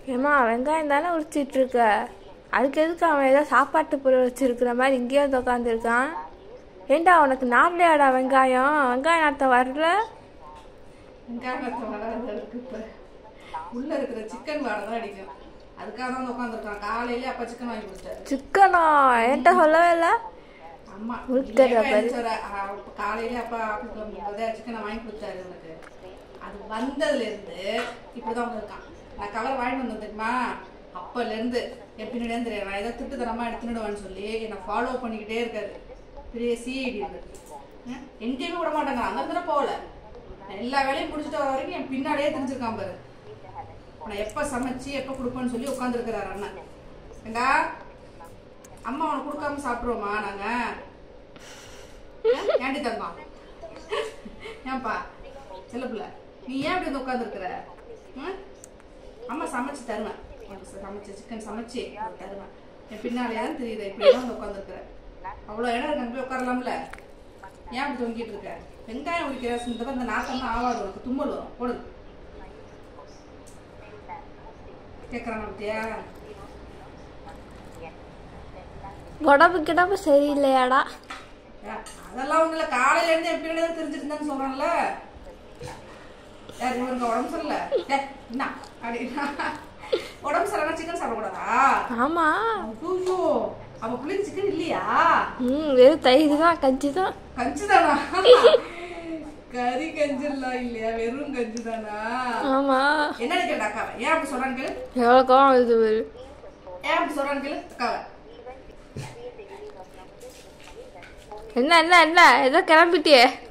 ஏம்மா வெங்காயம் தானே உரிச்சிட்டு இருக்க அதுக்கு எதுக்கு அவன் ஏதோ சாப்பாட்டு பொருள் வச்சிருக்கிற மாதிரி இங்கேயே வந்து உட்காந்துருக்கான் ஏண்டா உனக்கு நார்லையாடா வெங்காயம் வெங்காயம் நாத்த வரல வெங்காயத்தை வளர்றதுக்கு இப்போ உள்ள இருக்கிற சிக்கன் வாடை தான் அடிக்கும் அதுக்காக தான் உட்காந்துருக்கான் காலையில அப்பா சிக்கன் வாங்கி கொடுத்தாரு சிக்கனா என்கிட்ட சொல்லவே இல்லை அம்மா உனக்கு இல்லையா, தெரியாதா பாரு. எழுந்திரிச்ச ஒரு, ஆ, காலையில அப்பா ஆஃபீஸ் கிளம்பும்போது சிக்கனை வாங்கி கொடுத்தாரு எனக்கு அது வந்ததுல இருந்து இப்படிதான் இருக்கான் நான் கவர் வாங்கிட்டு வந்தேன் தெரியுமா அப்பல இருந்து எப்படி தெரியும் நான் ஏதோ திட்டுத்தனமா எடுத்துடுவேன்னு சொல்லி என்னை ஃபாலோ பண்ணிக்கிட்டே இருக்காரு பெரிய சிஐடி எங்கேயுமே விட மாட்டாங்க அங்க இருந்து போகல நான் எல்லா வேலையும் முடிச்சுட்டு வர வரைக்கும் என் பின்னாடியே தெரிஞ்சிருக்கான் பாரு நான் எப்ப சமைச்சு எப்ப கொடுப்பேன்னு சொல்லி உட்காந்துருக்கிறாரு அண்ணன் ஏண்டா அம்மா உனக்கு கொடுக்காம சாப்பிடுவோமா நாங்க ஆ? ஏன்டி தங்கம் ஏன்பா செல்ல பிள்ளை நீ ஏன் இப்படி வந்து உட்காந்துருக்குற அம்மா சமைச்சு தருவேன் உனக்கு சமைச்சு சிக்கன் சமைச்சு உனக்கு தருவேன் என் பின்னாலே தான் தெரியுது இப்படி தான் வந்து உட்காந்துருக்குற அவ்வளோ இடம் இருக்கு அங்க போய் உட்காரலாம்ல ஏன் இப்படி தொங்கிட்டு இருக்க வெங்காயம் உரிக்கிற இந்த இந்த நாத்தம்லாம் ஆவாது உனக்கு தும்மல் வரும் போடு கேட்குறான் அப்படியா உடம்பு கிடம்பு சரியில்லையாடா ஏ, அதெல்லாம் ஒண்ணும் இல்ல காலையில இருந்து என் பின்னாடி தான் தெரிஞ்சிருந்தேன்னு சொல்றான்ல யார் இவருங்க உடம்பு சரியில்ல ஏ, என்ன அப்படின்னா உடம்பு சரியில்லை சிக்கன் சாப்பிடக்கூடாதா ஆமா ஐயோ அவ பிள்ளைக்கு சிக்கன் இல்லையா ம் வெறும் தயிர் தான் கஞ்சி தான் கஞ்சி தானா கறி கஞ்சி எல்லாம் இல்லையா வெறும் கஞ்சி தானா ஆமா என்ன கேட்டா அக்காவை ஏன் அப்படி சொல்றான்னு கேளு எவ்வளோ கோவம் வருது பாரு ஏன் அப்படி சொல்றான்னு கேளு அக்காவை என்ன என்ன என்ன ஏதோ கிளம்பிட்டியே